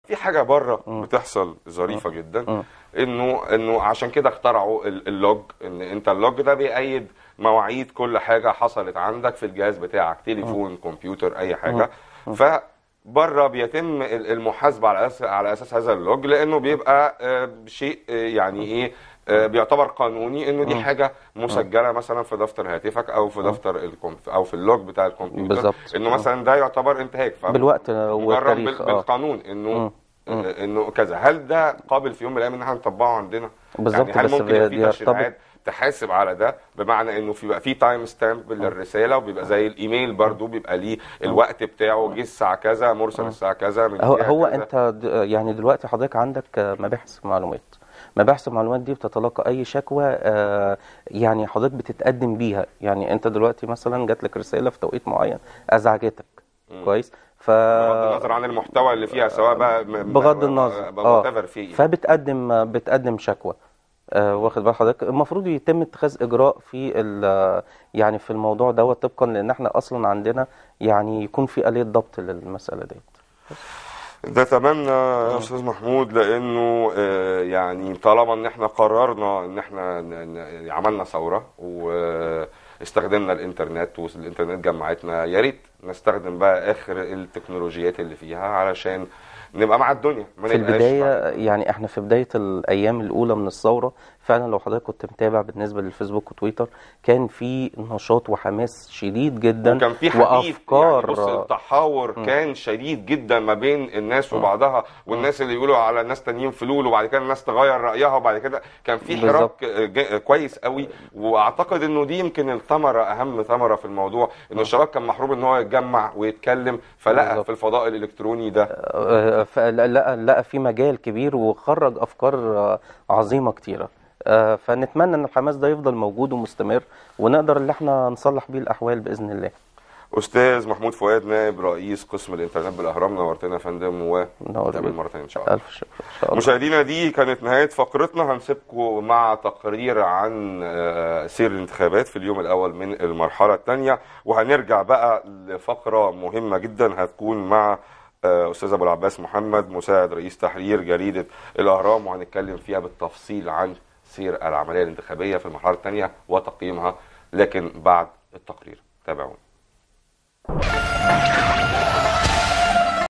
في حاجه بره بتحصل ظريفه جدا مم. انه انه عشان كده اخترعوا ال- اللوج ان انت اللوج ده بيأيد مواعيد كل حاجه حصلت عندك في الجهاز بتاعك تليفون كمبيوتر اي حاجه فبره بيتم ال- المحاسبه على اساس على اساس هذا اللوج لانه بيبقى آه، شيء آه، يعني ايه آه، بيعتبر قانوني انه دي حاجه مسجله مثلا في دفتر هاتفك او في دفتر الكمب او في اللوج بتاع الكمبيوتر بالظبط. انه مثلا ده يعتبر انتهاك ف- بالوقت مجرد والتاريخ بال- اه بالقانون انه مم. آه، انه كذا هل ده قابل في يوم من الايام ان احنا نطبقه عندنا بالظبط، يعني هل بس ممكن يبقى في بيرتبط- تشريعات تحاسب على ده بمعنى انه في بقى في تايم ستامب للرساله وبيبقى زي الايميل برضو بيبقى ليه الوقت بتاعه جه الساعه كذا مرسل الساعه كذا من هو جهة هو كذا. انت د- يعني دلوقتي حضرتك عندك آه، مباحث معلومات مباحث المعلومات دي بتتلقى اي شكوى آه، يعني حضرتك بتتقدم بيها يعني انت دلوقتي مثلا جات لك رساله في توقيت معين ازعجتك كويس ف بغض النظر عن المحتوى اللي فيها سواء بقى م- بغض م- النظر اه whatever فيه فبتقدم بتقدم شكوى آه، واخد بال حضرتك المفروض يتم اتخاذ اجراء في ال- يعني في الموضوع دوت طبقا لان احنا اصلا عندنا يعني يكون في آلية ضبط للمساله ديت نتمنى يا استاذ محمود لانه آه، يعني طالما ان احنا قررنا ان احنا ن- ن- عملنا ثوره واستخدمنا الانترنت والانترنت جمعتنا يا ريت نستخدم بقى اخر التكنولوجيات اللي فيها علشان نبقى مع الدنيا ما في نبقاش البداية مع- يعني احنا في بداية الأيام الأولى من الثورة فعلا لو حضرتك كنت متابع بالنسبة للفيسبوك وتويتر كان في نشاط وحماس شديد جدا وكان في حديث وأفكار يعني بص التحاور كان شديد جدا ما بين الناس وبعضها والناس اللي يقولوا على ناس تانيين فلول وبعد كده الناس تغير رايها وبعد كده كان في بالظبط. حراك جا- كويس قوي واعتقد انه دي يمكن الثمره اهم ثمره في الموضوع انه الشباب كان محروم ان هو يتجمع ويتكلم فلقى بالظبط. في الفضاء الالكتروني ده آه، فلا- لقى لقى في مجال كبير وخرج أفكار آه، عظيمة كتيرة آه، فنتمنى ان الحماس ده يفضل موجود ومستمر ونقدر ان احنا نصلح بيه الاحوال باذن الله استاذ محمود فؤاد نائب رئيس قسم الانترنت بالاهرام نورتنا يا فندم نور ونتقابل بيك. مره ثانيه ان شاء الله الف شكر ان شاء الله مشاهدينا دي كانت نهاية فقرتنا هنسيبكم مع تقرير عن آه، سير الانتخابات في اليوم الأول من المرحلة الثانية وهنرجع بقى لفقرة مهمة جدا هتكون مع آه، أستاذ أبو العباس محمد مساعد رئيس تحرير جريدة الأهرام وهنتكلم فيها بالتفصيل عن سير العملية الانتخابية في المرحلة الثانية وتقييمها لكن بعد التقرير تابعونا